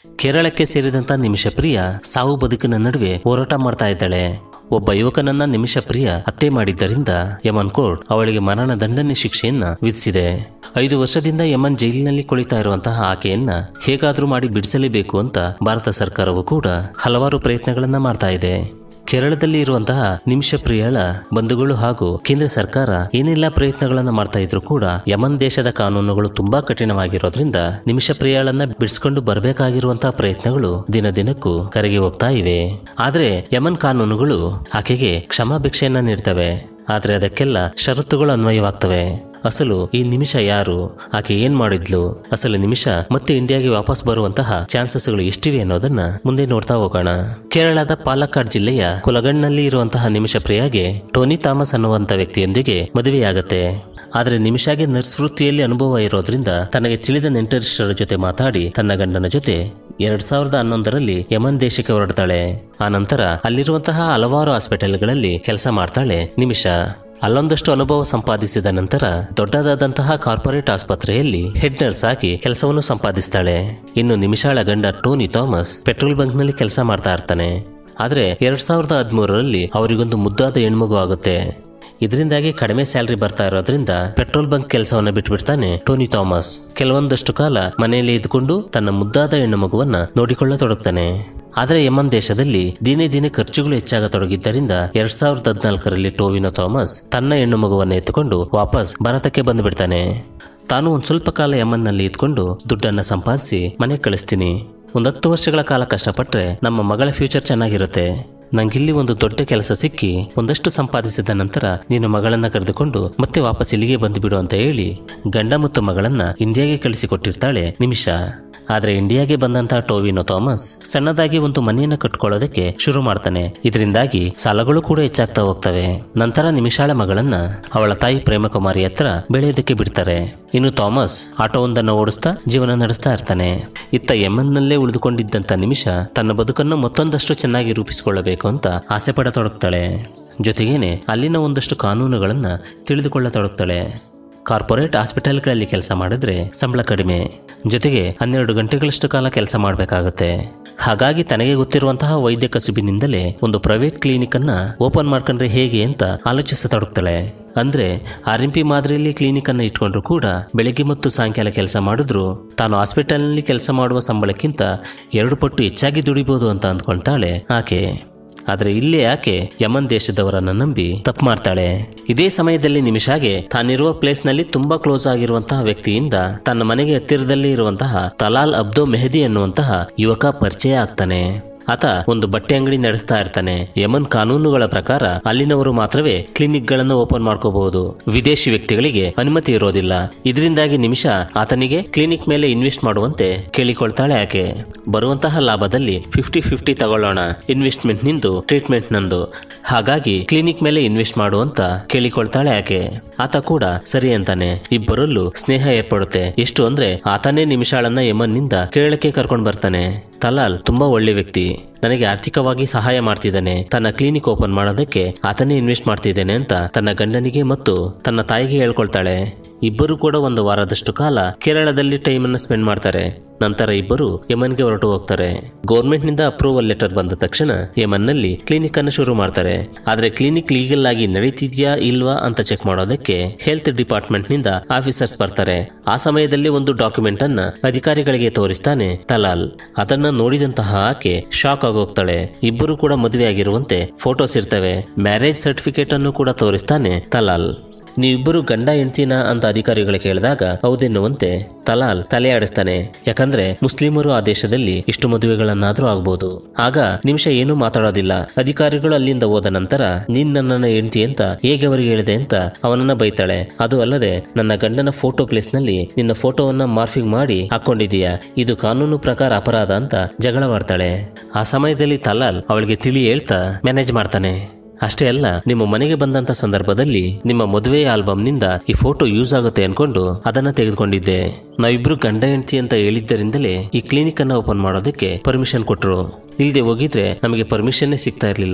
ಕೇರಳಕ್ಕೆ ಸೇರಿದಂತ ನಿಮಿಷ ಪ್ರಿಯ ಸಾವು ಬದುಕಿನ ನಡುವೆ ಹೋರಾಟ ಮಾಡ್ತಾ ಇದ್ದಾಳೆ ಒಬ್ಬ ಯುವಕನನ್ನ ನಿಮಿಷ ಪ್ರಿಯ ಹತ್ಯೆ ಮಾಡಿದ್ದರಿಂದ ಯಮನ್ ಕೋರ್ಟ್ ಅವಳಿಗೆ ಮರಣ ದಂಡನೆ ಶಿಕ್ಷೆಯನ್ನ ವಿಧಿಸಿದೆ ಐದು ವರ್ಷದಿಂದ ಯಮನ್ ಜೈಲಿನಲ್ಲಿ ಕುಳಿತಾ ಇರುವಂತಹ ಆಕೆಯನ್ನ ಹೇಗಾದ್ರೂ ಮಾಡಿ ಬಿಡಿಸಲೇಬೇಕು ಅಂತ ಭಾರತ ಸರ್ಕಾರವು ಕೂಡ ಹಲವಾರು ಪ್ರಯತ್ನಗಳನ್ನ ಮಾಡ್ತಾ ಇದೆ ಕೇರಳದಲ್ಲಿ ಇರುವಂತಹ ನಿಮಿಷ ಪ್ರಿಯಳ ಬಂಧುಗಳು ಹಾಗೂ ಕೇಂದ್ರ ಸರ್ಕಾರ ಏನೆಲ್ಲ ಪ್ರಯತ್ನಗಳನ್ನ ಮಾಡ್ತಾ ಇದ್ರು ಕೂಡ ಯಮನ್ ದೇಶದ ಕಾನೂನುಗಳು ತುಂಬಾ ಕಠಿಣವಾಗಿರೋದ್ರಿಂದ ನಿಮಿಷ ಪ್ರಿಯಳನ್ನ ಬಿಡಿಸ್ಕೊಂಡು ಬರಬೇಕಾಗಿರುವಂತಹ ಪ್ರಯತ್ನಗಳು ದಿನ ದಿನಕ್ಕೂ ಕರಗಿ ಹೋಗ್ತಾ ಇವೆ ಆದ್ರೆ ಯಮನ್ ಕಾನೂನುಗಳು ಆಕೆಗೆ ಕ್ಷಮಾಭಿಕ್ಷೆಯನ್ನ ನೀಡ್ತವೆ ಆದ್ರೆ ಅದಕ್ಕೆಲ್ಲ ಷರತ್ತುಗಳು ಅನ್ವಯವಾಗ್ತವೆ ಅಸಲು ಈ ನಿಮಿಷ ಯಾರು ಆಕೆ ಏನ್ ಮಾಡಿದ್ಲು ಅಸಲು ನಿಮಿಷ ಮತ್ತೆ ಇಂಡಿಯಾಗೆ ವಾಪಸ್ ಬರುವಂತಹ ಚಾನ್ಸಸ್ಗಳು ಎಷ್ಟಿವೆ ಅನ್ನೋದನ್ನ ಮುಂದೆ ನೋಡ್ತಾ ಹೋಗೋಣ ಕೇರಳದ ಪಾಲಕ್ಕಾಡ್ ಜಿಲ್ಲೆಯ ಕುಲಗಡ್ನಲ್ಲಿ ಇರುವಂತಹ ನಿಮಿಷ ಪ್ರಿಯಾಗೆ ಟೋನಿ ಥಾಮಸ್ ಅನ್ನುವಂತ ವ್ಯಕ್ತಿಯೊಂದಿಗೆ ಮದುವೆಯಾಗತ್ತೆ ಆದ್ರೆ ನಿಮಿಷಾಗೆ ನರ್ಸ್ ವೃತ್ತಿಯಲ್ಲಿ ಅನುಭವ ಇರೋದ್ರಿಂದ ತನಗೆ ತಿಳಿದ ನೆಂಟರಿಷ್ಟರ ಜೊತೆ ಮಾತಾಡಿ ತನ್ನ ಗಂಡನ ಜೊತೆ ಎರಡ್ ಸಾವಿರದ ಹನ್ನೊಂದರಲ್ಲಿ ಯಮನ್ ದೇಶಕ್ಕೆ ಹೊರಡ್ತಾಳೆ ಆ ನಂತರ ಅಲ್ಲಿರುವಂತಹ ಹಲವಾರು ಹಾಸ್ಪಿಟಲ್ಗಳಲ್ಲಿ ಕೆಲಸ ಮಾಡ್ತಾಳೆ ನಿಮಿಷ ಅಲ್ಲೊಂದಷ್ಟು ಅನುಭವ ಸಂಪಾದಿಸಿದ ನಂತರ ದೊಡ್ಡದಾದಂತಹ ಕಾರ್ಪೊರೇಟ್ ಆಸ್ಪತ್ರೆಯಲ್ಲಿ ಹೆಡ್ ನರ್ಸ್ ಆಗಿ ಕೆಲಸವನ್ನು ಸಂಪಾದಿಸ್ತಾಳೆ ಇನ್ನು ನಿಮಿಷಾಳ ಗಂಡ ಟೋನಿ ಥಾಮಸ್ ಪೆಟ್ರೋಲ್ ಬಂಕ್ನಲ್ಲಿ ಕೆಲಸ ಮಾಡ್ತಾ ಇರ್ತಾನೆ ಆದ್ರೆ ಎರಡ್ ಸಾವಿರದ ಹದಿಮೂರರಲ್ಲಿ ಅವರಿಗೊಂದು ಮುದ್ದಾದ ಹೆಣ್ಮಗು ಆಗುತ್ತೆ ಇದರಿಂದಾಗಿ ಕಡಿಮೆ ಸ್ಯಾಲರಿ ಬರ್ತಾ ಇರೋದ್ರಿಂದ ಪೆಟ್ರೋಲ್ ಬಂಕ್ ಕೆಲಸವನ್ನ ಬಿಟ್ಬಿಡ್ತಾನೆ ಟೋನಿ ಥಾಮಸ್ ಕೆಲವೊಂದಷ್ಟು ಕಾಲ ಮನೆಯಲ್ಲಿ ಇದ್ಕೊಂಡು ತನ್ನ ಮುದ್ದಾದ ಹೆಣ್ಣು ಮಗುವನ್ನ ನೋಡಿಕೊಳ್ಳತೊಡಗ್ತಾನೆ ಆದರೆ ಯಮನ್ ದೇಶದಲ್ಲಿ ದಿನೇ ದಿನೇ ಖರ್ಚುಗಳು ಹೆಚ್ಚಾಗತೊಡಗಿದ್ದರಿಂದ ಎರಡ್ ಸಾವಿರದ ಹದಿನಾಲ್ಕರಲ್ಲಿ ಟೋವಿನೋ ಥಾಮಸ್ ತನ್ನ ಹೆಣ್ಣು ಮಗುವನ್ನ ಎತ್ತುಕೊಂಡು ವಾಪಸ್ ಭಾರತಕ್ಕೆ ಬಂದುಬಿಡ್ತಾನೆ ತಾನು ಒಂದ್ ಸ್ವಲ್ಪ ಕಾಲ ಯಮನ್ನಲ್ಲಿ ಇದ್ಕೊಂಡು ದುಡ್ಡನ್ನ ಸಂಪಾದಿಸಿ ಮನೆಗೆ ಕಳಿಸ್ತೀನಿ ಒಂದ್ ಹತ್ತು ವರ್ಷಗಳ ಕಾಲ ಕಷ್ಟಪಟ್ರೆ ನಮ್ಮ ಮಗಳ ಫ್ಯೂಚರ್ ಚೆನ್ನಾಗಿರುತ್ತೆ ನಂಗಿಲ್ಲಿ ಒಂದು ದೊಡ್ಡ ಕೆಲಸ ಸಿಕ್ಕಿ ಒಂದಷ್ಟು ಸಂಪಾದಿಸಿದ ನಂತರ ನೀನು ಮಗಳನ್ನ ಕರೆದುಕೊಂಡು ಮತ್ತೆ ವಾಪಸ್ ಇಲ್ಲಿಗೆ ಬಂದು ಬಿಡು ಅಂತ ಹೇಳಿ ಗಂಡ ಮತ್ತು ಮಗಳನ್ನ ಇಂಡಿಯಾಗೆ ಕಳಿಸಿಕೊಟ್ಟಿರ್ತಾಳೆ ನಿಮಿಷ ಆದ್ರೆ ಇಂಡಿಯಾಗೆ ಬಂದಂತಹ ಟೋವಿನೋ ಥಾಮಸ್ ಸಣ್ಣದಾಗಿ ಒಂದು ಮನೆಯನ್ನ ಕಟ್ಕೊಳ್ಳೋದಕ್ಕೆ ಶುರು ಮಾಡ್ತಾನೆ ಇದರಿಂದಾಗಿ ಸಾಲಗಳು ಕೂಡ ಹೆಚ್ಚಾಗ್ತಾ ಹೋಗ್ತವೆ ನಂತರ ನಿಮಿಷಾಳ ಮಗಳನ್ನ ಅವಳ ತಾಯಿ ಪ್ರೇಮಕುಮಾರಿ ಹತ್ರ ಬೆಳೆಯೋದಕ್ಕೆ ಬಿಡ್ತಾರೆ ಇನ್ನು ಥಾಮಸ್ ಆಟೋವೊಂದನ್ನು ಓಡಿಸ್ತಾ ಜೀವನ ನಡೆಸ್ತಾ ಇರ್ತಾನೆ ಇತ್ತ ಯಮನ್ನಲ್ಲೇ ಉಳಿದುಕೊಂಡಿದ್ದಂತ ನಿಮಿಷ ತನ್ನ ಬದುಕನ್ನು ಮತ್ತೊಂದಷ್ಟು ಚೆನ್ನಾಗಿ ರೂಪಿಸಿಕೊಳ್ಳಬೇಕು ಅಂತ ಆಸೆ ಪಡತೊಡಗ್ತಾಳೆ ಜೊತೆಗೇನೆ ಅಲ್ಲಿನ ಒಂದಷ್ಟು ಕಾನೂನುಗಳನ್ನ ತಿಳಿದುಕೊಳ್ಳತೊಡಗ್ತಾಳೆ ಕಾರ್ಪೊರೇಟ್ ಹಾಸ್ಪಿಟಲ್ಗಳಲ್ಲಿ ಕೆಲಸ ಮಾಡಿದ್ರೆ ಸಂಬಳ ಕಡಿಮೆ ಜೊತೆಗೆ ಹನ್ನೆರಡು ಗಂಟೆಗಳಷ್ಟು ಕಾಲ ಕೆಲಸ ಮಾಡಬೇಕಾಗುತ್ತೆ ಹಾಗಾಗಿ ತನಗೆ ಗೊತ್ತಿರುವಂತಹ ವೈದ್ಯ ಕಸುಬಿನಿಂದಲೇ ಒಂದು ಪ್ರೈವೇಟ್ ಕ್ಲಿನಿಕ್ ಅನ್ನ ಓಪನ್ ಮಾಡ್ಕೊಂಡ್ರೆ ಹೇಗೆ ಅಂತ ಆಲೋಚಿಸತೊಡಗ್ತಾಳೆ ಅಂದ್ರೆ ಆರ್ ಎಂ ಪಿ ಮಾದರಿಯಲ್ಲಿ ಕ್ಲಿನಿಕ್ ಅನ್ನ ಇಟ್ಕೊಂಡ್ರು ಕೂಡ ಬೆಳಿಗ್ಗೆ ಮತ್ತು ಸಾಯಂಕಾಲ ಕೆಲಸ ಮಾಡಿದ್ರು ತಾನು ಹಾಸ್ಪಿಟಲ್ನಲ್ಲಿ ಕೆಲಸ ಮಾಡುವ ಸಂಬಳಕ್ಕಿಂತ ಎರಡು ಪಟ್ಟು ಹೆಚ್ಚಾಗಿ ದುಡಿಬಹುದು ಅಂತ ಅಂದ್ಕೊಳ್ತಾಳೆ ಆಕೆ ಆದ್ರೆ ಇಲ್ಲೇ ಆಕೆ ಯಮನ್ ದೇಶದವರನ್ನ ನಂಬಿ ತಪ್ಪು ಮಾಡ್ತಾಳೆ ಇದೇ ಸಮಯದಲ್ಲಿ ನಿಮಿಷಾಗೆ ತಾನಿರುವ ಪ್ಲೇಸ್ ನಲ್ಲಿ ತುಂಬಾ ಕ್ಲೋಸ್ ಆಗಿರುವಂತಹ ವ್ಯಕ್ತಿಯಿಂದ ತನ್ನ ಮನೆಗೆ ಹತ್ತಿರದಲ್ಲಿ ಇರುವಂತಹ ತಲಾಲ್ ಅಬ್ದೋ ಮೆಹದಿ ಅನ್ನುವಂತಹ ಯುವಕ ಪರಿಚಯ ಆಗ್ತಾನೆ ಆತ ಒಂದು ಬಟ್ಟೆ ಅಂಗಡಿ ನಡೆಸ್ತಾ ಇರ್ತಾನೆ ಯಮನ್ ಕಾನೂನುಗಳ ಪ್ರಕಾರ ಅಲ್ಲಿನವರು ಮಾತ್ರವೇ ಕ್ಲಿನಿಕ್ ಗಳನ್ನು ಓಪನ್ ಮಾಡ್ಕೋಬಹುದು ವಿದೇಶಿ ವ್ಯಕ್ತಿಗಳಿಗೆ ಅನುಮತಿ ಇರೋದಿಲ್ಲ ಇದರಿಂದಾಗಿ ನಿಮಿಷ ಆತನಿಗೆ ಕ್ಲಿನಿಕ್ ಮೇಲೆ ಇನ್ವೆಸ್ಟ್ ಮಾಡುವಂತೆ ಕೇಳಿಕೊಳ್ತಾಳೆ ಆಕೆ ಬರುವಂತಹ ಲಾಭದಲ್ಲಿ ಫಿಫ್ಟಿ ಫಿಫ್ಟಿ ತಗೊಳ್ಳೋಣ ಇನ್ವೆಸ್ಟ್ಮೆಂಟ್ ನಿಂದು ಟ್ರೀಟ್ಮೆಂಟ್ ನಂದು ಹಾಗಾಗಿ ಕ್ಲಿನಿಕ್ ಮೇಲೆ ಇನ್ವೆಸ್ಟ್ ಮಾಡು ಅಂತ ಕೇಳಿಕೊಳ್ತಾಳೆ ಆಕೆ ಆತ ಕೂಡ ಸರಿ ಅಂತಾನೆ ಇಬ್ಬರಲ್ಲೂ ಸ್ನೇಹ ಏರ್ಪಡುತ್ತೆ ಎಷ್ಟು ಅಂದ್ರೆ ಆತನೇ ನಿಮಿಷಾಳನ್ನ ಯಮನ್ನಿಂದ ಕೇರಳಕ್ಕೆ ಕರ್ಕೊಂಡು ಬರ್ತಾನೆ ತಲಾಲ್ ತುಂಬಾ ಒಳ್ಳೆ ವ್ಯಕ್ತಿ ನನಗೆ ಆರ್ಥಿಕವಾಗಿ ಸಹಾಯ ಮಾಡ್ತಿದ್ದಾನೆ ತನ್ನ ಕ್ಲಿನಿಕ್ ಓಪನ್ ಮಾಡೋದಕ್ಕೆ ಆತನೇ ಇನ್ವೆಸ್ಟ್ ಮಾಡ್ತಿದ್ದೇನೆ ಅಂತ ತನ್ನ ಗಂಡನಿಗೆ ಮತ್ತು ತನ್ನ ತಾಯಿಗೆ ಹೇಳ್ಕೊಳ್ತಾಳೆ ಇಬ್ಬರು ಕೂಡ ಒಂದು ವಾರದಷ್ಟು ಕಾಲ ಕೇರಳದಲ್ಲಿ ಟೈಮ್ ಅನ್ನು ಸ್ಪೆಂಡ್ ಮಾಡ್ತಾರೆ ನಂತರ ಇಬ್ಬರು ಯಮನ್ಗೆ ಹೊರಟು ಹೋಗ್ತಾರೆ ಗೌರ್ಮೆಂಟ್ ನಿಂದ ಅಪ್ರೂವಲ್ ಲೆಟರ್ ಬಂದ ತಕ್ಷಣ ಯಮನ್ನಲ್ಲಿ ಕ್ಲಿನಿಕ್ ಅನ್ನು ಶುರು ಮಾಡ್ತಾರೆ ಆದ್ರೆ ಕ್ಲಿನಿಕ್ ಲೀಗಲ್ ಆಗಿ ನಡೀತಿದ್ಯಾ ಇಲ್ವಾ ಅಂತ ಚೆಕ್ ಮಾಡೋದಕ್ಕೆ ಹೆಲ್ತ್ ಡಿಪಾರ್ಟ್ಮೆಂಟ್ ನಿಂದ ಆಫೀಸರ್ಸ್ ಬರ್ತಾರೆ ಆ ಸಮಯದಲ್ಲಿ ಒಂದು ಡಾಕ್ಯುಮೆಂಟ್ ಅನ್ನ ಅಧಿಕಾರಿಗಳಿಗೆ ತೋರಿಸ್ತಾನೆ ತಲಾಲ್ ಅದನ್ನ ನೋಡಿದಂತಹ ಆಕೆ ಶಾಕ್ ಆಗೋಗ್ತಾಳೆ ಇಬ್ಬರು ಕೂಡ ಮದುವೆ ಆಗಿರುವಂತೆ ಫೋಟೋಸ್ ಇರ್ತವೆ ಮ್ಯಾರೇಜ್ ಸರ್ಟಿಫಿಕೇಟ್ ಅನ್ನು ಕೂಡ ತೋರಿಸ್ತಾನೆ ತಲಾಲ್ ನೀವಿಬ್ಬರು ಗಂಡ ಹೆಂಡ್ತಿನ ಅಂತ ಅಧಿಕಾರಿಗಳು ಕೇಳಿದಾಗ ಹೌದೆನ್ನುವಂತೆ ತಲಾಲ್ ತಲೆ ಆಡಿಸ್ತಾನೆ ಯಾಕಂದ್ರೆ ಮುಸ್ಲಿಮರು ಆ ದೇಶದಲ್ಲಿ ಇಷ್ಟು ಮದುವೆಗಳನ್ನಾದ್ರೂ ಆಗ್ಬೋದು ಆಗ ನಿಮಿಷ ಏನೂ ಮಾತಾಡೋದಿಲ್ಲ ಅಧಿಕಾರಿಗಳು ಅಲ್ಲಿಂದ ಹೋದ ನಂತರ ನೀನ್ ನನ್ನನ್ನ ಹೆಂಡ್ತಿ ಅಂತ ಹೇಗೆ ಅವರಿಗೆ ಹೇಳಿದೆ ಅಂತ ಅವನನ್ನ ಬೈತಾಳೆ ಅದು ಅಲ್ಲದೆ ನನ್ನ ಗಂಡನ ಫೋಟೋ ಪ್ಲೇಸ್ ನಲ್ಲಿ ನಿನ್ನ ಫೋಟೋವನ್ನ ಮಾರ್ಫಿಂಗ್ ಮಾಡಿ ಹಾಕೊಂಡಿದೀಯಾ ಇದು ಕಾನೂನು ಪ್ರಕಾರ ಅಪರಾಧ ಅಂತ ಜಗಳ ಮಾಡ್ತಾಳೆ ಆ ಸಮಯದಲ್ಲಿ ತಲಾಲ್ ಅವಳಿಗೆ ತಿಳಿ ಹೇಳ್ತಾ ಮ್ಯಾನೇಜ್ ಮಾಡ್ತಾನೆ ಅಷ್ಟೇ ಅಲ್ಲ ನಿಮ್ಮ ಮನೆಗೆ ಬಂದಂತ ಸಂದರ್ಭದಲ್ಲಿ ನಿಮ್ಮ ಮದುವೆ ಆಲ್ಬಮ್ನಿಂದ ಈ ಫೋಟೋ ಯೂಸ್ ಆಗುತ್ತೆ ಅನ್ಕೊಂಡು ಅದನ್ನ ತೆಗೆದುಕೊಂಡಿದ್ದೆ ನಾವಿಬ್ರು ಗಂಡ ಹೆಂಡತಿ ಅಂತ ಹೇಳಿದ್ದರಿಂದಲೇ ಈ ಕ್ಲಿನಿಕ್ ಅನ್ನ ಓಪನ್ ಮಾಡೋದಕ್ಕೆ ಪರ್ಮಿಷನ್ ಕೊಟ್ರು ಇಲ್ಲದೆ ಹೋಗಿದ್ರೆ ನಮಗೆ ಪರ್ಮಿಷನ್ನೇ ಸಿಗ್ತಾ ಇರಲಿಲ್ಲ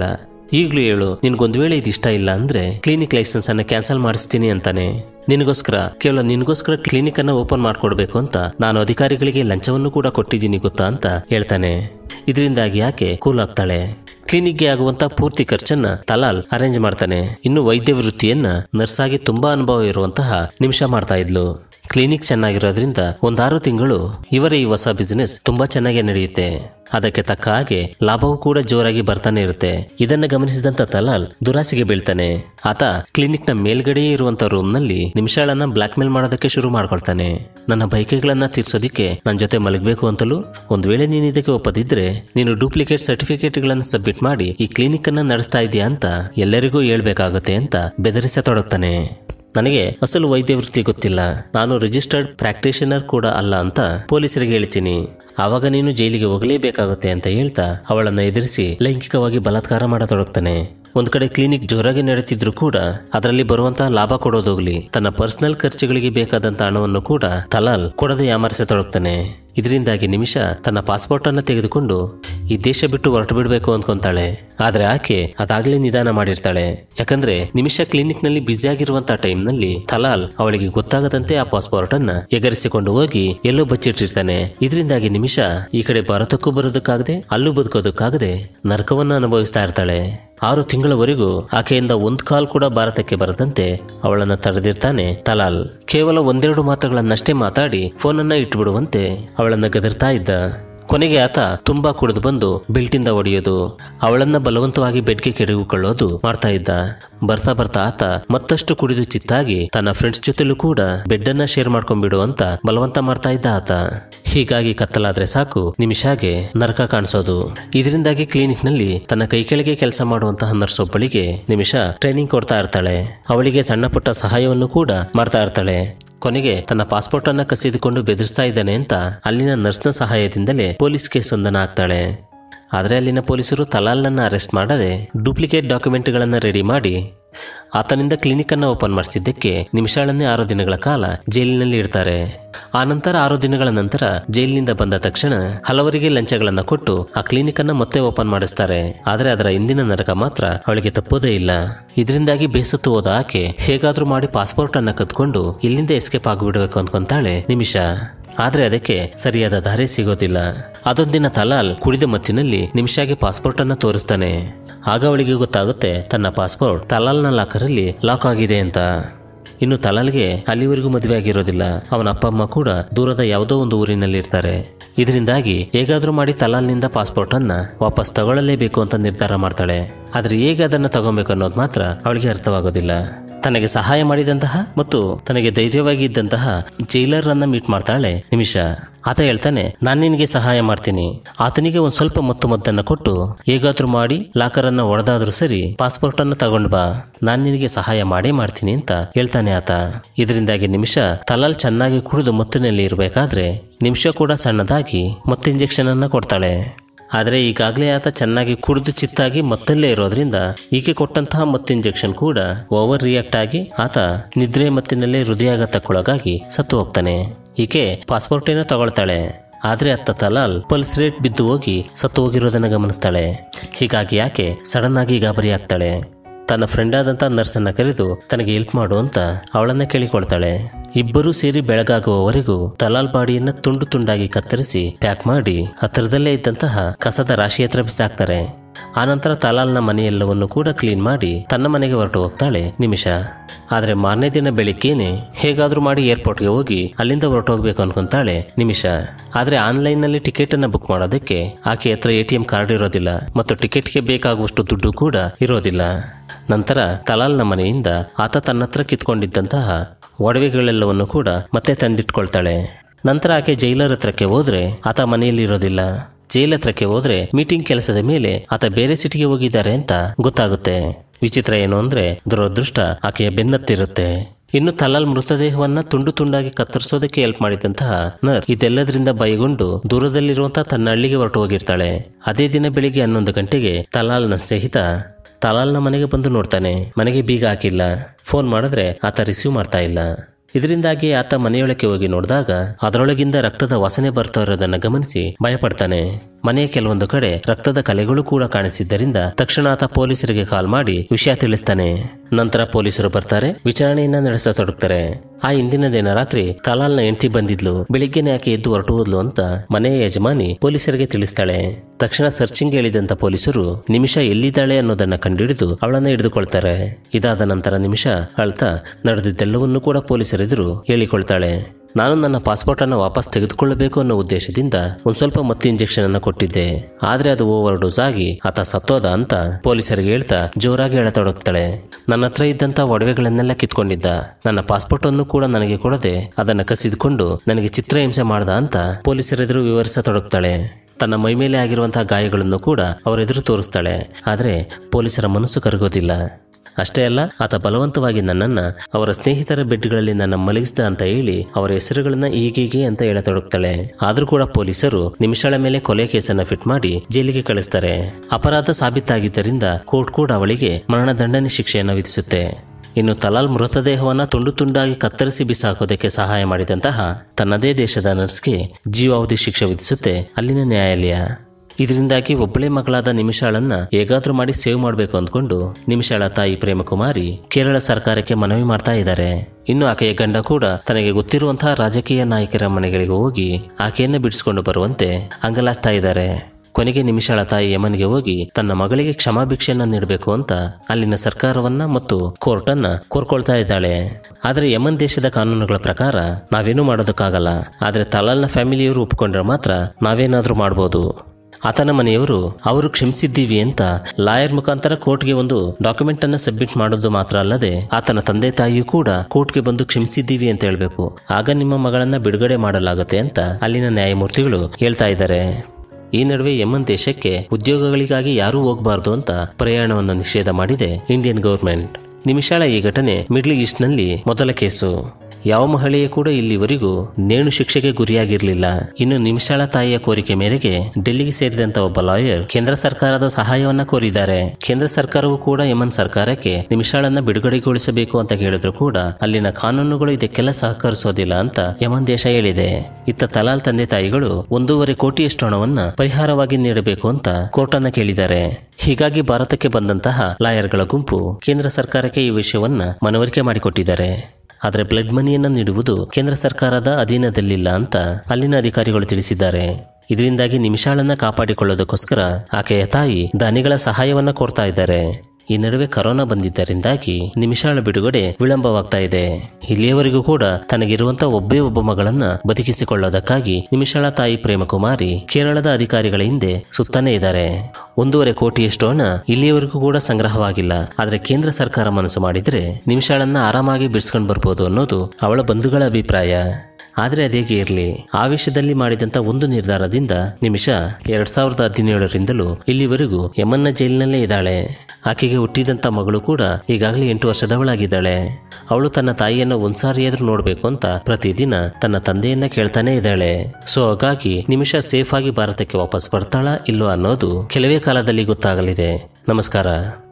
ಈಗಲೂ ಹೇಳು ನಿನ್ಗೊಂದ್ ವೇಳೆ ಇದು ಇಷ್ಟ ಇಲ್ಲ ಅಂದ್ರೆ ಕ್ಲಿನಿಕ್ ಲೈಸೆನ್ಸ್ ಅನ್ನ ಕ್ಯಾನ್ಸಲ್ ಮಾಡಿಸ್ತೀನಿ ಅಂತಾನೆ ನಿನಗೋಸ್ಕರ ಕೇವಲ ನಿನಗೋಸ್ಕರ ಕ್ಲಿನಿಕ್ ಅನ್ನ ಓಪನ್ ಮಾಡ್ಕೊಡ್ಬೇಕು ಅಂತ ನಾನು ಅಧಿಕಾರಿಗಳಿಗೆ ಲಂಚವನ್ನು ಕೂಡ ಕೊಟ್ಟಿದ್ದೀನಿ ಗೊತ್ತಾ ಅಂತ ಹೇಳ್ತಾನೆ ಇದರಿಂದಾಗಿ ಯಾಕೆ ಕೂಲ್ ಆಗ್ತಾಳೆ ಕ್ಲಿನಿಕ್ಗೆ ಆಗುವಂತ ಪೂರ್ತಿ ಖರ್ಚನ್ನ ತಲಾಲ್ ಅರೇಂಜ್ ಮಾಡ್ತಾನೆ ಇನ್ನು ವೈದ್ಯ ವೃತ್ತಿಯನ್ನ ನರ್ಸ್ ಆಗಿ ತುಂಬಾ ಅನುಭವ ಇರುವಂತಹ ನಿಮಿಷ ಮಾಡ್ತಾ ಇದ್ಲು ಕ್ಲಿನಿಕ್ ಚೆನ್ನಾಗಿರೋದ್ರಿಂದ ಒಂದಾರು ತಿಂಗಳು ಇವರ ಈ ಹೊಸ ಬಿಸಿನೆಸ್ ತುಂಬಾ ಚೆನ್ನಾಗಿ ನಡೆಯುತ್ತೆ ಅದಕ್ಕೆ ತಕ್ಕ ಹಾಗೆ ಲಾಭವೂ ಕೂಡ ಜೋರಾಗಿ ಬರ್ತಾನೆ ಇರುತ್ತೆ ಇದನ್ನ ಗಮನಿಸಿದಂತ ತಲಾಲ್ ದುರಾಸೆಗೆ ಬೀಳ್ತಾನೆ ಆತ ಕ್ಲಿನಿಕ್ ನ ಮೇಲ್ಗಡೆಯೇ ಇರುವಂತ ರೂಮ್ ನಲ್ಲಿ ನಿಮಿಷಾಳನ್ನ ಬ್ಲಾಕ್ ಮೇಲ್ ಮಾಡೋದಕ್ಕೆ ಶುರು ಮಾಡ್ಕೊಳ್ತಾನೆ ನನ್ನ ಬೈಕೆಗಳನ್ನ ತೀರ್ಸೋದಿಕ್ಕೆ ನನ್ನ ಜೊತೆ ಮಲಗಬೇಕು ಅಂತಲೂ ಒಂದ್ ವೇಳೆ ನೀನು ಇದಕ್ಕೆ ಒಪ್ಪದಿದ್ರೆ ನೀನು ಡೂಪ್ಲಿಕೇಟ್ ಸರ್ಟಿಫಿಕೇಟ್ಗಳನ್ನು ಸಬ್ಮಿಟ್ ಮಾಡಿ ಈ ಕ್ಲಿನಿಕ್ ಅನ್ನ ನಡೆಸ್ತಾ ಇದೀಯಾ ಅಂತ ಎಲ್ಲರಿಗೂ ಹೇಳ್ಬೇಕಾಗುತ್ತೆ ಅಂತ ಬೆದರಿಸತೊಡಗ್ತಾನೆ ನನಗೆ ಅಸಲು ವೈದ್ಯ ವೃತ್ತಿ ಗೊತ್ತಿಲ್ಲ ನಾನು ರಿಜಿಸ್ಟರ್ಡ್ ಪ್ರಾಕ್ಟೀಷನರ್ ಕೂಡ ಅಲ್ಲ ಅಂತ ಪೊಲೀಸರಿಗೆ ಹೇಳ್ತೀನಿ ಆವಾಗ ನೀನು ಜೈಲಿಗೆ ಹೋಗಲೇಬೇಕಾಗುತ್ತೆ ಅಂತ ಹೇಳ್ತಾ ಅವಳನ್ನ ಎದುರಿಸಿ ಲೈಂಗಿಕವಾಗಿ ಬಲಾತ್ಕಾರ ಮಾಡತೊಡಗ್ತಾನೆ ಒಂದ್ ಕಡೆ ಕ್ಲಿನಿಕ್ ಜೋರಾಗಿ ನಡೆತಿದ್ರು ಕೂಡ ಅದರಲ್ಲಿ ಬರುವಂತಹ ಲಾಭ ಕೊಡೋದೋಗ್ಲಿ ತನ್ನ ಪರ್ಸನಲ್ ಖರ್ಚುಗಳಿಗೆ ಬೇಕಾದಂತ ಹಣವನ್ನು ಕೂಡ ತಲಾಲ್ ಕೊಡದೆ ಯಾಮರಿಸತೊಡಗ್ತಾನೆ ಇದರಿಂದಾಗಿ ನಿಮಿಷ ತನ್ನ ಪಾಸ್ಪೋರ್ಟ್ ಅನ್ನ ತೆಗೆದುಕೊಂಡು ಈ ದೇಶ ಬಿಟ್ಟು ಹೊರಟು ಬಿಡಬೇಕು ಅನ್ಕೊಂತಾಳೆ ಆದ್ರೆ ಆಕೆ ಅದಾಗ್ಲೇ ನಿಧಾನ ಮಾಡಿರ್ತಾಳೆ ಯಾಕಂದ್ರೆ ನಿಮಿಷ ಕ್ಲಿನಿಕ್ ನಲ್ಲಿ ಬ್ಯುಸಿ ಆಗಿರುವಂತಹ ಟೈಮ್ ನಲ್ಲಿ ತಲಾಲ್ ಅವಳಿಗೆ ಗೊತ್ತಾಗದಂತೆ ಆ ಪಾಸ್ಪೋರ್ಟ್ ಅನ್ನ ಎಗರಿಸಿಕೊಂಡು ಹೋಗಿ ಎಲ್ಲೋ ಬಚ್ಚಿಟ್ಟಿರ್ತಾನೆ ಇದರಿಂದಾಗಿ ನಿಮಿಷ ಈ ಕಡೆ ಭಾರತಕ್ಕೂ ಬರೋದಕ್ಕಾಗದೆ ಅಲ್ಲೂ ಬದುಕೋದಕ್ಕಾಗದೆ ನರಕವನ್ನ ಅನುಭವಿಸ್ತಾ ಇರ್ತಾಳೆ ಆರು ತಿಂಗಳವರೆಗೂ ಆಕೆಯಿಂದ ಒಂದ್ ಕಾಲ್ ಕೂಡ ಭಾರತಕ್ಕೆ ಬರದಂತೆ ಅವಳನ್ನ ತಡೆದಿರ್ತಾನೆ ತಲಾಲ್ ಕೇವಲ ಒಂದೆರಡು ಮಾತುಗಳನ್ನಷ್ಟೇ ಮಾತಾಡಿ ಫೋನನ್ನ ಇಟ್ಬಿಡುವಂತೆ ಅವಳನ್ನ ಗದರ್ತಾ ಇದ್ದ ಕೊನೆಗೆ ಆತ ತುಂಬಾ ಕುಡಿದು ಬಂದು ಬೆಲ್ಟಿಂದ ಹೊಡೆಯೋದು ಅವಳನ್ನ ಬಲವಂತವಾಗಿ ಬೆಡ್ಗೆ ಕೆಡಗಿಕೊಳ್ಳೋದು ಮಾಡ್ತಾ ಇದ್ದ ಬರ್ತಾ ಬರ್ತಾ ಆತ ಮತ್ತಷ್ಟು ಕುಡಿದು ಚಿತ್ತಾಗಿ ತನ್ನ ಫ್ರೆಂಡ್ಸ್ ಜೊತೆಲೂ ಕೂಡ ಬೆಡ್ ಅನ್ನ ಶೇರ್ ಮಾಡ್ಕೊಂಡ್ಬಿಡು ಅಂತ ಬಲವಂತ ಮಾಡ್ತಾ ಇದ್ದ ಆತ ಹೀಗಾಗಿ ಕತ್ತಲಾದ್ರೆ ಸಾಕು ನಿಮಿಷಾಗೆ ನರಕ ಕಾಣಿಸೋದು ಇದರಿಂದಾಗಿ ಕ್ಲಿನಿಕ್ ನಲ್ಲಿ ತನ್ನ ಕೈ ಕೆಳಗೆ ಕೆಲಸ ಮಾಡುವಂತಹ ನರ್ಸ್ ಒಬ್ಬಳಿಗೆ ನಿಮಿಷ ಟ್ರೈನಿಂಗ್ ಕೊಡ್ತಾ ಇರ್ತಾಳೆ ಅವಳಿಗೆ ಸಣ್ಣ ಪುಟ್ಟ ಸಹಾಯವನ್ನು ಕೂಡ ಮಾಡ್ತಾ ಇರ್ತಾಳೆ ಕೊನೆಗೆ ತನ್ನ ಪಾಸ್ಪೋರ್ಟ್ ಅನ್ನ ಕಸಿದುಕೊಂಡು ಬೆದರಿಸ್ತಾ ಇದ್ದಾನೆ ಅಂತ ಅಲ್ಲಿನ ನರ್ಸ್ನ ಸಹಾಯದಿಂದಲೇ ಪೊಲೀಸ್ ಕೇಸ್ ಒಂದನ್ನ ಹಾಕ್ತಾಳೆ ಆದರೆ ಅಲ್ಲಿನ ಪೊಲೀಸರು ತಲಾಲ್ನನ್ನ ಅರೆಸ್ಟ್ ಮಾಡದೆ ಡೂಪ್ಲಿಕೇಟ್ ಡಾಕ್ಯುಮೆಂಟ್ಗಳನ್ನು ರೆಡಿ ಮಾಡಿ ಆತನಿಂದ ಕ್ಲಿನಿಕ್ ಅನ್ನ ಓಪನ್ ಮಾಡಿಸಿದ್ದಕ್ಕೆ ನಿಮಿಷಾಳನ್ನೇ ಆರು ದಿನಗಳ ಕಾಲ ಜೈಲಿನಲ್ಲಿ ಇಡ್ತಾರೆ ಆ ನಂತರ ಆರು ದಿನಗಳ ನಂತರ ಜೈಲಿನಿಂದ ಬಂದ ತಕ್ಷಣ ಹಲವರಿಗೆ ಲಂಚಗಳನ್ನ ಕೊಟ್ಟು ಆ ಕ್ಲಿನಿಕ್ ಅನ್ನ ಮತ್ತೆ ಓಪನ್ ಮಾಡಿಸ್ತಾರೆ ಆದ್ರೆ ಅದರ ಇಂದಿನ ನರಕ ಮಾತ್ರ ಅವಳಿಗೆ ತಪ್ಪೋದೇ ಇಲ್ಲ ಇದರಿಂದಾಗಿ ಬೇಸತ್ತು ಹೋದ ಆಕೆ ಹೇಗಾದ್ರೂ ಮಾಡಿ ಪಾಸ್ಪೋರ್ಟ್ ಅನ್ನ ಕದ್ಕೊಂಡು ಇಲ್ಲಿಂದ ಎಸ್ಕೇಪ್ ಆಗಿಬಿಡಬೇಕು ಅನ್ಕೊಂತಾಳೆ ನಿಮಿಷ ಆದ್ರೆ ಅದಕ್ಕೆ ಸರಿಯಾದ ದಾರಿ ಸಿಗೋದಿಲ್ಲ ಅದೊಂದಿನ ತಲಾಲ್ ಕುಡಿದ ಮತ್ತಿನಲ್ಲಿ ನಿಮಿಷಾಗೆ ಪಾಸ್ಪೋರ್ಟ್ ಅನ್ನ ತೋರಿಸ್ತಾನೆ ಆಗ ಅವಳಿಗೆ ಗೊತ್ತಾಗುತ್ತೆ ತನ್ನ ಪಾಸ್ಪೋರ್ಟ್ ತಲಾಲ್ನ ಲಾಕರಲ್ಲಿ ಲಾಕ್ ಆಗಿದೆ ಅಂತ ಇನ್ನು ತಲಾಲ್ಗೆ ಅಲ್ಲಿವರೆಗೂ ಮದುವೆ ಆಗಿರೋದಿಲ್ಲ ಅವನ ಅಪ್ಪ ಅಮ್ಮ ಕೂಡ ದೂರದ ಯಾವುದೋ ಒಂದು ಊರಿನಲ್ಲಿ ಇರ್ತಾರೆ ಇದರಿಂದಾಗಿ ಹೇಗಾದ್ರೂ ಮಾಡಿ ತಲಾಲ್ನಿಂದ ಪಾಸ್ಪೋರ್ಟ್ ಅನ್ನ ವಾಪಸ್ ತಗೊಳ್ಳಲೇಬೇಕು ಅಂತ ನಿರ್ಧಾರ ಮಾಡ್ತಾಳೆ ಆದ್ರೆ ಹೇಗೆ ಅದನ್ನ ತಗೊಬೇಕು ಅನ್ನೋದು ಮಾತ್ರ ಅವಳಿಗೆ ಅರ್ಥವಾಗೋದಿಲ್ಲ ತನಗೆ ಸಹಾಯ ಮಾಡಿದಂತಹ ಮತ್ತು ತನಗೆ ಧೈರ್ಯವಾಗಿ ಇದ್ದಂತಹ ಜೈಲರ್ ಅನ್ನ ಮೀಟ್ ಮಾಡ್ತಾಳೆ ನಿಮಿಷ ಆತ ಹೇಳ್ತಾನೆ ನಾನು ನಿನಗೆ ಸಹಾಯ ಮಾಡ್ತೀನಿ ಆತನಿಗೆ ಒಂದ್ ಸ್ವಲ್ಪ ಮೊತ್ತ ಮೊತ್ತನ್ನ ಕೊಟ್ಟು ಹೇಗಾದ್ರೂ ಮಾಡಿ ಲಾಕರ್ ಅನ್ನ ಒಡೆದಾದ್ರೂ ಸರಿ ಪಾಸ್ಪೋರ್ಟ್ ಅನ್ನ ತಗೊಂಡ್ ಬಾ ನಾನ್ ನಿನಗೆ ಸಹಾಯ ಮಾಡೇ ಮಾಡ್ತೀನಿ ಅಂತ ಹೇಳ್ತಾನೆ ಆತ ಇದರಿಂದಾಗಿ ನಿಮಿಷ ತಲಾಲ್ ಚೆನ್ನಾಗಿ ಕುಡಿದು ಮತ್ತಿನಲ್ಲಿ ಇರಬೇಕಾದ್ರೆ ನಿಮಿಷ ಕೂಡ ಸಣ್ಣದಾಗಿ ಮತ್ತೆ ಇಂಜೆಕ್ಷನ್ ಅನ್ನ ಕೊಡ್ತಾಳೆ ಆದರೆ ಈಗಾಗಲೇ ಆತ ಚೆನ್ನಾಗಿ ಕುಡಿದು ಚಿತ್ತಾಗಿ ಮತ್ತಲ್ಲೇ ಇರೋದ್ರಿಂದ ಈಕೆ ಕೊಟ್ಟಂತಹ ಮತ್ ಇಂಜೆಕ್ಷನ್ ಕೂಡ ಓವರ್ ರಿಯಾಕ್ಟ್ ಆಗಿ ಆತ ನಿದ್ರೆ ಮತ್ತಿನಲ್ಲೇ ಹೃದಯಾಘಾತಕ್ಕೊಳಗಾಗಿ ಸತ್ತು ಹೋಗ್ತಾನೆ ಈಕೆ ಪಾಸ್ಪೋರ್ಟ್ ಏನೋ ತಗೊಳ್ತಾಳೆ ಆದ್ರೆ ಅತ್ತ ತಲಾಲ್ ಪಲ್ಸ್ ರೇಟ್ ಬಿದ್ದು ಹೋಗಿ ಸತ್ತು ಹೋಗಿರೋದನ್ನ ಗಮನಿಸ್ತಾಳೆ ಹೀಗಾಗಿ ಆಕೆ ಸಡನ್ ಆಗಿ ಗಾಬರಿ ಆಗ್ತಾಳೆ ತನ್ನ ಫ್ರೆಂಡ್ ಆದಂತ ನರ್ಸನ್ನ ಕರೆದು ತನಗೆ ಹೆಲ್ಪ್ ಮಾಡು ಅಂತ ಅವಳನ್ನ ಕೇಳಿಕೊಳ್ತಾಳೆ ಇಬ್ಬರೂ ಸೇರಿ ಬೆಳಗಾಗುವವರೆಗೂ ತಲಾಲ್ ಬಾಡಿಯನ್ನ ತುಂಡು ತುಂಡಾಗಿ ಕತ್ತರಿಸಿ ಪ್ಯಾಕ್ ಮಾಡಿ ಹತ್ತಿರದಲ್ಲೇ ಇದ್ದಂತಹ ಕಸದ ರಾಶಿ ಹತ್ರ ಬಿಸಾಕ್ತಾರೆ ಆನಂತರ ತಲಾಲ್ನ ಮನೆಯೆಲ್ಲವನ್ನು ಕೂಡ ಕ್ಲೀನ್ ಮಾಡಿ ತನ್ನ ಮನೆಗೆ ಹೊರಟು ಹೋಗ್ತಾಳೆ ನಿಮಿಷ ಆದ್ರೆ ಮಾರನೇ ದಿನ ಬೆಳಿಗ್ಗೆನೆ ಹೇಗಾದ್ರೂ ಮಾಡಿ ಏರ್ಪೋರ್ಟ್ಗೆ ಹೋಗಿ ಅಲ್ಲಿಂದ ಹೊರಟು ಹೋಗ್ಬೇಕು ಅನ್ಕೊಂತಾಳೆ ನಿಮಿಷ ಆದ್ರೆ ಆನ್ಲೈನ್ ನಲ್ಲಿ ಟಿಕೆಟ್ ಅನ್ನ ಬುಕ್ ಮಾಡೋದಕ್ಕೆ ಆಕೆ ಹತ್ರ ಎ ಟಿ ಎಂ ಕಾರ್ಡ್ ಇರೋದಿಲ್ಲ ಮತ್ತು ಟಿಕೆಟ್ಗೆ ಬೇಕಾಗುವಷ್ಟು ದುಡ್ಡು ಕೂಡ ಇರೋದಿಲ್ಲ ನಂತರ ತಲಾಲ್ನ ಮನೆಯಿಂದ ಆತ ತನ್ನ ಹತ್ರ ಕಿತ್ಕೊಂಡಿದ್ದಂತಹ ಒಡವೆಗಳೆಲ್ಲವನ್ನು ಕೂಡ ಮತ್ತೆ ತಂದಿಟ್ಕೊಳ್ತಾಳೆ ನಂತರ ಆಕೆ ಜೈಲರ್ ಹತ್ರಕ್ಕೆ ಹೋದ್ರೆ ಆತ ಮನೆಯಲ್ಲಿ ಇರೋದಿಲ್ಲ ಜೈಲ್ ಹತ್ರಕ್ಕೆ ಹೋದ್ರೆ ಮೀಟಿಂಗ್ ಕೆಲಸದ ಮೇಲೆ ಆತ ಬೇರೆ ಸಿಟಿಗೆ ಹೋಗಿದ್ದಾರೆ ಅಂತ ಗೊತ್ತಾಗುತ್ತೆ ವಿಚಿತ್ರ ಏನು ಅಂದ್ರೆ ದುರದೃಷ್ಟ ಆಕೆಯ ಬೆನ್ನತ್ತಿರುತ್ತೆ ಇನ್ನು ತಲಾಲ್ ಮೃತದೇಹವನ್ನ ತುಂಡು ತುಂಡಾಗಿ ಕತ್ತರಿಸೋದಕ್ಕೆ ಹೆಲ್ಪ್ ಮಾಡಿದಂತಹ ನರ್ ಇದೆಲ್ಲದರಿಂದ ಭಯಗೊಂಡು ದೂರದಲ್ಲಿರುವಂತಹ ತನ್ನ ಹಳ್ಳಿಗೆ ಹೊರಟು ಹೋಗಿರ್ತಾಳೆ ಅದೇ ದಿನ ಬೆಳಿಗ್ಗೆ ಹನ್ನೊಂದು ಗಂಟೆಗೆ ತಲಾಲ್ನ ಸ್ನೇಹಿತ ತಲಾಲ್ನ ಮನೆಗೆ ಬಂದು ನೋಡ್ತಾನೆ ಮನೆಗೆ ಬೀಗ ಹಾಕಿಲ್ಲ ಫೋನ್ ಮಾಡಿದ್ರೆ ಆತ ರಿಸೀವ್ ಮಾಡ್ತಾ ಇಲ್ಲ ಇದರಿಂದಾಗಿ ಆತ ಮನೆಯೊಳಕ್ಕೆ ಹೋಗಿ ನೋಡಿದಾಗ ಅದರೊಳಗಿಂದ ರಕ್ತದ ವಾಸನೆ ಬರ್ತಾ ಇರೋದನ್ನ ಗಮನಿಸಿ ಭಯಪಡ್ತಾನೆ ಮನೆಯ ಕೆಲವೊಂದು ಕಡೆ ರಕ್ತದ ಕಲೆಗಳು ಕೂಡ ಕಾಣಿಸಿದ್ದರಿಂದ ತಕ್ಷಣ ಆತ ಪೊಲೀಸರಿಗೆ ಕಾಲ್ ಮಾಡಿ ವಿಷಯ ತಿಳಿಸ್ತಾನೆ ನಂತರ ಪೊಲೀಸರು ಬರ್ತಾರೆ ವಿಚಾರಣೆಯನ್ನ ನಡೆಸತೊಡಗ್ತಾರೆ ಆ ಹಿಂದಿನ ದಿನ ರಾತ್ರಿ ತಲಾಲ್ನ ಹೆಂಡತಿ ಬಂದಿದ್ಲು ಬೆಳಿಗ್ಗೆನೆ ಆಕೆ ಎದ್ದು ಹೊರಟು ಹೋದ್ಲು ಅಂತ ಮನೆಯ ಯಜಮಾನಿ ಪೊಲೀಸರಿಗೆ ತಿಳಿಸ್ತಾಳೆ ತಕ್ಷಣ ಸರ್ಚಿಂಗ್ ಹೇಳಿದಂತ ಪೊಲೀಸರು ನಿಮಿಷ ಎಲ್ಲಿದ್ದಾಳೆ ಅನ್ನೋದನ್ನ ಕಂಡುಹಿಡಿದು ಅವಳನ್ನ ಹಿಡಿದುಕೊಳ್ತಾರೆ ಇದಾದ ನಂತರ ನಿಮಿಷ ಅಳ್ತಾ ನಡೆದಿದ್ದೆಲ್ಲವನ್ನೂ ಕೂಡ ಪೊಲೀಸರೆದುರು ಹೇಳಿಕೊಳ್ತಾಳೆ ನಾನು ನನ್ನ ಪಾಸ್ಪೋರ್ಟ್ ಅನ್ನು ವಾಪಸ್ ತೆಗೆದುಕೊಳ್ಳಬೇಕು ಅನ್ನೋ ಉದ್ದೇಶದಿಂದ ಒಂದ್ ಸ್ವಲ್ಪ ಮತ್ತೆ ಇಂಜೆಕ್ಷನ್ ಅನ್ನು ಕೊಟ್ಟಿದ್ದೆ ಆದ್ರೆ ಅದು ಓವರ್ ಡೋಸ್ ಆಗಿ ಆತ ಸತ್ತೋದ ಅಂತ ಪೊಲೀಸರಿಗೆ ಹೇಳ್ತಾ ಜೋರಾಗಿ ಹೇಳತೊಡಗ್ತಾಳೆ ನನ್ನ ಹತ್ರ ಇದ್ದಂತ ಒಡವೆಗಳನ್ನೆಲ್ಲ ಕಿತ್ಕೊಂಡಿದ್ದ ನನ್ನ ಪಾಸ್ಪೋರ್ಟ್ ಅನ್ನು ಕೂಡ ನನಗೆ ಕೊಡದೆ ಅದನ್ನ ಕಸಿದುಕೊಂಡು ನನಗೆ ಚಿತ್ರಹಿಂಸೆ ಮಾಡ್ದ ಅಂತ ಪೊಲೀಸರೆದುರು ವಿವರಿಸತೊಡಗ್ತಾಳೆ ತನ್ನ ಮೈ ಮೇಲೆ ಆಗಿರುವಂತಹ ಗಾಯಗಳನ್ನು ಕೂಡ ಅವರೆದುರು ತೋರಿಸ್ತಾಳೆ ಆದರೆ ಪೊಲೀಸರ ಮನಸ್ಸು ಕರಗೋದಿಲ್ಲ ಅಷ್ಟೇ ಅಲ್ಲ ಆತ ಬಲವಂತವಾಗಿ ನನ್ನನ್ನ ಅವರ ಸ್ನೇಹಿತರ ಬೆಡ್ಗಳಲ್ಲಿ ನನ್ನ ಮಲಗಿಸಿದ ಅಂತ ಹೇಳಿ ಅವರ ಹೆಸರುಗಳನ್ನ ಹೀಗೀಗೆ ಅಂತ ಹೇಳತೊಡಗ್ತಾಳೆ ಆದ್ರೂ ಕೂಡ ಪೊಲೀಸರು ನಿಮಿಷಗಳ ಮೇಲೆ ಕೊಲೆ ಕೇಸನ್ನ ಫಿಟ್ ಮಾಡಿ ಜೈಲಿಗೆ ಕಳಿಸ್ತಾರೆ ಅಪರಾಧ ಸಾಬೀತಾಗಿದ್ದರಿಂದ ಕೋರ್ಟ್ ಕೂಡ ಅವಳಿಗೆ ಮರಣದಂಡನೆ ಶಿಕ್ಷೆಯನ್ನು ವಿಧಿಸುತ್ತೆ ಇನ್ನು ತಲಾಲ್ ಮೃತದೇಹವನ್ನ ತುಂಡು ತುಂಡಾಗಿ ಕತ್ತರಿಸಿ ಬಿಸಾಕೋದಕ್ಕೆ ಸಹಾಯ ಮಾಡಿದಂತಹ ತನ್ನದೇ ದೇಶದ ನರ್ಸ್ಗೆ ಜೀವಾವಧಿ ಶಿಕ್ಷೆ ವಿಧಿಸುತ್ತೆ ಅಲ್ಲಿನ ನ್ಯಾಯಾಲಯ ಇದರಿಂದಾಗಿ ಒಬ್ಬಳೇ ಮಗಳಾದ ನಿಮಿಷಾಳನ್ನ ಹೇಗಾದ್ರೂ ಮಾಡಿ ಸೇವ್ ಮಾಡಬೇಕು ಅಂದ್ಕೊಂಡು ನಿಮಿಷಾಳ ತಾಯಿ ಪ್ರೇಮಕುಮಾರಿ ಕೇರಳ ಸರ್ಕಾರಕ್ಕೆ ಮನವಿ ಮಾಡ್ತಾ ಇದ್ದಾರೆ ಇನ್ನು ಆಕೆಯ ಗಂಡ ಕೂಡ ತನಗೆ ಗೊತ್ತಿರುವಂತಹ ರಾಜಕೀಯ ನಾಯಕರ ಮನೆಗಳಿಗೆ ಹೋಗಿ ಆಕೆಯನ್ನ ಬಿಡಿಸ್ಕೊಂಡು ಬರುವಂತೆ ಅಂಗಲಾಚ್ತಾ ಇದ್ದಾರೆ ಕೊನೆಗೆ ನಿಮಿಷಾಳ ತಾಯಿ ಯಮನ್ಗೆ ಹೋಗಿ ತನ್ನ ಮಗಳಿಗೆ ಕ್ಷಮಾಭಿಕ್ಷೆಯನ್ನ ನೀಡಬೇಕು ಅಂತ ಅಲ್ಲಿನ ಸರ್ಕಾರವನ್ನ ಮತ್ತು ಕೋರ್ಟ್ ಅನ್ನ ಕೋರ್ಕೊಳ್ತಾ ಇದ್ದಾಳೆ ಆದ್ರೆ ಯಮನ್ ದೇಶದ ಕಾನೂನುಗಳ ಪ್ರಕಾರ ನಾವೇನು ಮಾಡೋದಕ್ಕಾಗಲ್ಲ ಆದ್ರೆ ತಲಾಲ್ನ ಫ್ಯಾಮಿಲಿಯವರು ಒಪ್ಕೊಂಡ್ರೆ ಮಾತ್ರ ನಾವೇನಾದ್ರೂ ಮಾಡ್ಬೋದು ಆತನ ಮನೆಯವರು ಅವರು ಕ್ಷಮಿಸಿದ್ದೀವಿ ಅಂತ ಲಾಯರ್ ಮುಖಾಂತರ ಕೋರ್ಟ್ಗೆ ಒಂದು ಡಾಕ್ಯುಮೆಂಟ್ ಅನ್ನ ಸಬ್ಮಿಟ್ ಮಾಡೋದು ಮಾತ್ರ ಅಲ್ಲದೆ ಆತನ ತಂದೆ ತಾಯಿಯೂ ಕೂಡ ಕೋರ್ಟ್ಗೆ ಬಂದು ಕ್ಷಮಿಸಿದ್ದೀವಿ ಅಂತ ಹೇಳ್ಬೇಕು ಆಗ ನಿಮ್ಮ ಮಗಳನ್ನ ಬಿಡುಗಡೆ ಮಾಡಲಾಗುತ್ತೆ ಅಂತ ಅಲ್ಲಿನ ನ್ಯಾಯಮೂರ್ತಿಗಳು ಹೇಳ್ತಾ ಇದ್ದಾರೆ ಈ ನಡುವೆ ಯಮನ್ ದೇಶಕ್ಕೆ ಉದ್ಯೋಗಗಳಿಗಾಗಿ ಯಾರೂ ಹೋಗಬಾರ್ದು ಅಂತ ಪ್ರಯಾಣವನ್ನು ನಿಷೇಧ ಮಾಡಿದೆ ಇಂಡಿಯನ್ ಗೌರ್ಮೆಂಟ್ ನಿಮಿಷಾಳ ಈ ಘಟನೆ ಮಿಡ್ಲ್ ಈಸ್ಟ್ನಲ್ಲಿ ಮೊದಲ ಕೇಸು ಯಾವ ಮಹಿಳೆಯೂ ಕೂಡ ಇಲ್ಲಿವರೆಗೂ ನೇಣು ಶಿಕ್ಷೆಗೆ ಗುರಿಯಾಗಿರಲಿಲ್ಲ ಇನ್ನು ನಿಮಿಷಾಳ ತಾಯಿಯ ಕೋರಿಕೆ ಮೇರೆಗೆ ಡೆಲ್ಲಿಗೆ ಸೇರಿದಂತ ಒಬ್ಬ ಲಾಯರ್ ಕೇಂದ್ರ ಸರ್ಕಾರದ ಸಹಾಯವನ್ನ ಕೋರಿದ್ದಾರೆ ಕೇಂದ್ರ ಸರ್ಕಾರವು ಕೂಡ ಯಮನ್ ಸರ್ಕಾರಕ್ಕೆ ನಿಮಿಷಾಳನ್ನ ಬಿಡುಗಡೆಗೊಳಿಸಬೇಕು ಅಂತ ಹೇಳಿದ್ರು ಕೂಡ ಅಲ್ಲಿನ ಕಾನೂನುಗಳು ಇದಕ್ಕೆಲ್ಲ ಸಹಕರಿಸೋದಿಲ್ಲ ಅಂತ ಯಮನ್ ದೇಶ ಹೇಳಿದೆ ಇತ್ತ ತಲಾಲ್ ತಂದೆ ತಾಯಿಗಳು ಒಂದೂವರೆ ಕೋಟಿಯಷ್ಟು ಹಣವನ್ನ ಪರಿಹಾರವಾಗಿ ನೀಡಬೇಕು ಅಂತ ಕೋರ್ಟ್ ಅನ್ನ ಕೇಳಿದ್ದಾರೆ ಹೀಗಾಗಿ ಭಾರತಕ್ಕೆ ಬಂದಂತಹ ಲಾಯರ್ಗಳ ಗುಂಪು ಕೇಂದ್ರ ಸರ್ಕಾರಕ್ಕೆ ಈ ವಿಷಯವನ್ನ ಮನವರಿಕೆ ಮಾಡಿಕೊಟ್ಟಿದ್ದಾರೆ ಆದರೆ ಬ್ಲಡ್ ಮನಿಯನ್ನ ನೀಡುವುದು ಕೇಂದ್ರ ಸರ್ಕಾರದ ಅಧೀನದಲ್ಲಿಲ್ಲ ಅಂತ ಅಲ್ಲಿನ ಅಧಿಕಾರಿಗಳು ತಿಳಿಸಿದ್ದಾರೆ ಇದರಿಂದಾಗಿ ನಿಮಿಷಾಳನ್ನ ಕಾಪಾಡಿಕೊಳ್ಳೋದಕ್ಕೋಸ್ಕರ ಆಕೆಯ ತಾಯಿ ದಾನಿಗಳ ಸಹಾಯವನ್ನ ಕೋರ್ತಾ ಇದ್ದಾರೆ ಈ ನಡುವೆ ಕರೋನಾ ಬಂದಿದ್ದರಿಂದಾಗಿ ನಿಮಿಷಾಳ ಬಿಡುಗಡೆ ವಿಳಂಬವಾಗ್ತಾ ಇದೆ ಇಲ್ಲಿಯವರೆಗೂ ಕೂಡ ತನಗಿರುವಂತ ಒಬ್ಬೇ ಒಬ್ಬ ಮಗಳನ್ನ ಬದುಕಿಸಿಕೊಳ್ಳೋದಕ್ಕಾಗಿ ನಿಮಿಷಾಳ ತಾಯಿ ಪ್ರೇಮಕುಮಾರಿ ಕೇರಳದ ಅಧಿಕಾರಿಗಳ ಹಿಂದೆ ಸುತ್ತಾನೇ ಇದ್ದಾರೆ ಒಂದೂವರೆ ಕೋಟಿಯಷ್ಟು ಹಣ ಇಲ್ಲಿಯವರೆಗೂ ಕೂಡ ಸಂಗ್ರಹವಾಗಿಲ್ಲ ಆದ್ರೆ ಕೇಂದ್ರ ಸರ್ಕಾರ ಮನಸ್ಸು ಮಾಡಿದ್ರೆ ನಿಮಿಷಾಳನ್ನ ಆರಾಮಾಗಿ ಬಿಡಿಸ್ಕೊಂಡು ಬರ್ಬೋದು ಅನ್ನೋದು ಅವಳ ಬಂಧುಗಳ ಅಭಿಪ್ರಾಯ ಆದರೆ ಅದೇಗೆ ಇರಲಿ ಆ ವಿಷಯದಲ್ಲಿ ಮಾಡಿದಂತ ಒಂದು ನಿರ್ಧಾರದಿಂದ ನಿಮಿಷ ಎರಡ್ ಸಾವಿರದ ಹದಿನೇಳರಿಂದಲೂ ಇಲ್ಲಿವರೆಗೂ ಯಮನ್ನ ಜೈಲಿನಲ್ಲೇ ಇದ್ದಾಳೆ ಆಕೆಗೆ ಹುಟ್ಟಿದಂತ ಮಗಳು ಕೂಡ ಈಗಾಗಲೇ ಎಂಟು ವರ್ಷದವಳಾಗಿದ್ದಾಳೆ ಅವಳು ತನ್ನ ತಾಯಿಯನ್ನ ಒಂದ್ಸಾರಿಯಾದ್ರೂ ನೋಡ್ಬೇಕು ಅಂತ ಪ್ರತಿದಿನ ತನ್ನ ತಂದೆಯನ್ನ ಕೇಳ್ತಾನೆ ಇದ್ದಾಳೆ ಸೊ ಹಾಗಾಗಿ ನಿಮಿಷ ಸೇಫ್ ಆಗಿ ಭಾರತಕ್ಕೆ ವಾಪಸ್ ಬರ್ತಾಳಾ ಇಲ್ವಾ ಅನ್ನೋದು ಕೆಲವೇ ಕಾಲದಲ್ಲಿ ಗೊತ್ತಾಗಲಿದೆ ನಮಸ್ಕಾರ